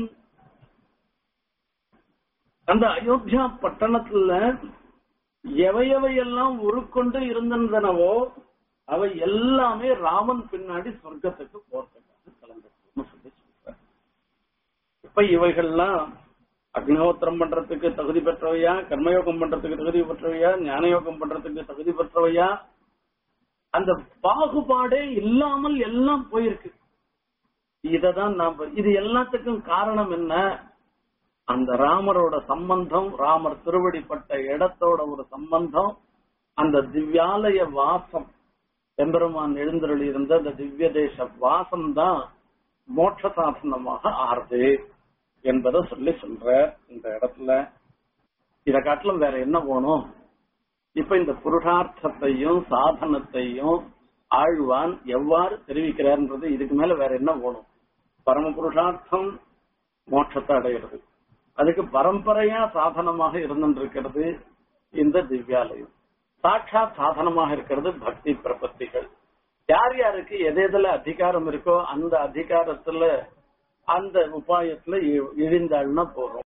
அந்த அயோத்தியா பட்டணத்துல எவையவையெல்லாம் உருக்கொண்டு இருந்தனவோ அவை எல்லாமே ராமன் பின்னாடி சொர்க்கத்துக்கு போறதுக்காக கிளம்பிட்டு சொல்லி சொல்ற இப்ப இவைகள்லாம் அக்னிஹோத்திரம் பண்றதுக்கு தகுதி பெற்றவையா கர்மயோகம் பண்றதுக்கு தகுதி பெற்றவையா ஞானயோகம் பண்றதுக்கு தகுதி பெற்றவையா அந்த பாகுபாடே இல்லாமல் எல்லாம் போயிருக்கு இததான் நாம இது எல்லாத்துக்கும் காரணம் என்ன அந்த ராமரோட சம்பந்தம் ராமர் திருவடிப்பட்ட இடத்தோட ஒரு சம்பந்தம் அந்த திவ்யாலய வாசம் எம்பெருமான் எழுந்தருளி இருந்த அந்த திவ்ய தேச வாசம் தான் மோட்ச சாசனமாக ஆறுது என்பதை சொல்லி சொல்ற இந்த இடத்துல இத காட்டிலும் வேற என்ன போகணும் இப்ப இந்த புருஷார்த்தத்தையும் சாதனத்தையும் ஆழ்வான் எவ்வாறு தெரிவிக்கிறார்ன்றது இதுக்கு மேல வேற என்ன போகணும் பரம புருஷார்த்தம் மோட்சத்தை அடைகிறது அதுக்கு பரம்பரையா சாதனமாக இருந்திருக்கிறது இந்த திவ்யாலயம் சாட்சாத் சாதனமாக இருக்கிறது பக்தி பிரபத்திகள் யார் யாருக்கு எது எதுல அதிகாரம் இருக்கோ அந்த அதிகாரத்துல அந்த உபாயத்துல இ- இழிந்தாள்னா போறோம்